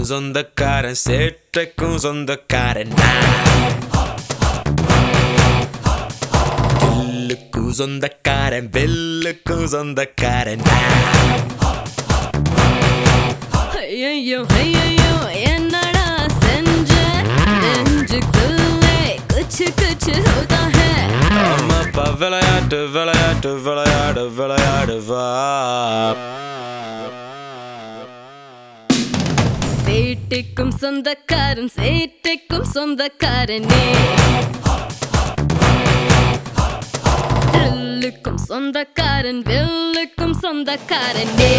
சேட்டைக்கும் சொந்தக்காரன் சேட்டைக்கும் சொந்தக்காரன் நான் தில்லுக்கும் சொந்தக்காரன் வெல்லுக்கும் சொந்தக்காரன் நான் ஐயையோ ஐயையோ என்னடா செஞ்ச நெஞ்சுக்குள்ளே குச்சு குச்சு ஹோதா ஹே அம்மாப்பா விளையாட்டு விளையாட்டு விளையாடு விளையாடு வா வீட்டுக்கும் சொந்தக்காரன் சேட்டைக்கும் சொந்தக்காரனே த்ரில்லுக்கும் சொந்தக்காரன் வில்லுக்கும் சொந்தக்காரனே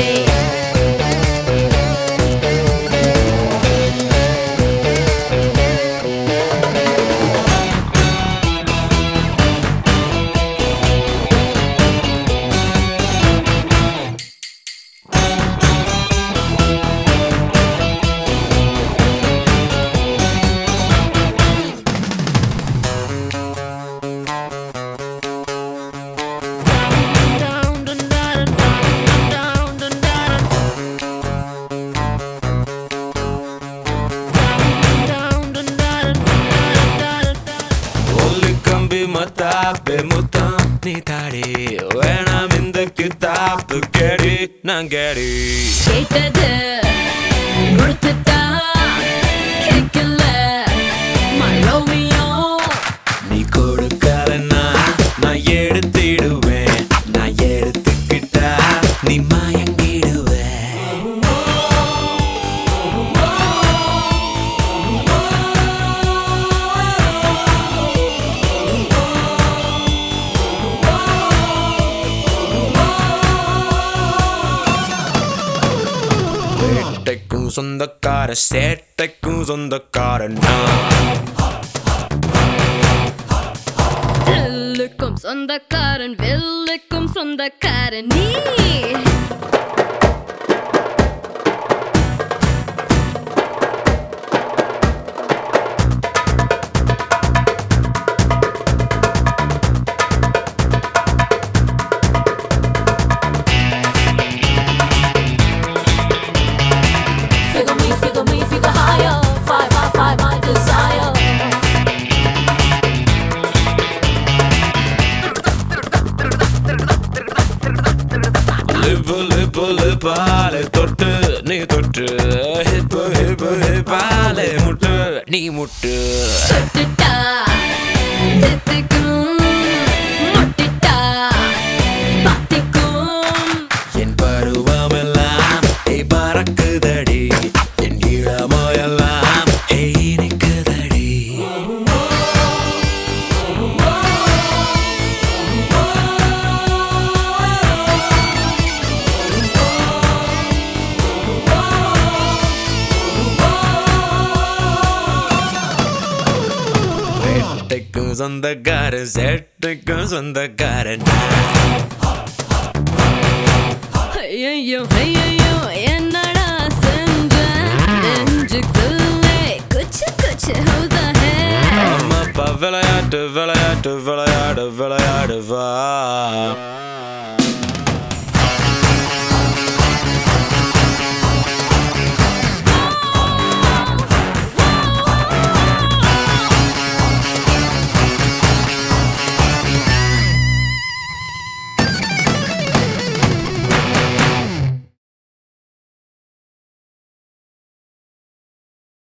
ஒல்லி கம்பி மத்தாப்பே முத்தம் நீ தாடி வேணாம் இந்த கித்தாப்பு கேடி நான் கேடி கேட்டது கொடுத்துட்டா கேட்கல மழோமியோ நீ கொடுக்கலன்னா நான் எடுத்திடுவேன் நான் எடுத்துக்கிட்டா நீ மயங்கிடுவே வேட்டைக்கும் சொந்தக்கார சேட்டைக்கும் சொந்தக்காரன் நான் த்ரில்லுக்கும் சொந்தக்காரன் வில்லுக்கும் சொந்தக்காரன் நீ Figure me, figure me, figure higher. Five by five, my desire. Lip lip லிப்பாலே தொட்டு நீ தொட்டு ஹிப்பு ஹிப்பு ஹிப்பாலே முட்டு நீ முட்டு தொட்டுட்டா தெத்துக்கும் முட்டிட்டா பத்திக்கும் என் பருவமெல்லாம் ஏய் பறக்குதடி என் இளமையெல்லாம் ஏய் இனிக்குதடி வேட்டைக்கும் சொந்தக்காரன் சேட்டைக்கும் சொந்தக்காரன் நான். ஐயையோ ஐயையோ என்னடா செஞ்ச நெஞ்சுக்குள்ளே குச்சு குச்சு ஹோதா ஹே அம்மாப்பா விளையாட்டு விளையாட்டு விளையாடு விளையாடு வா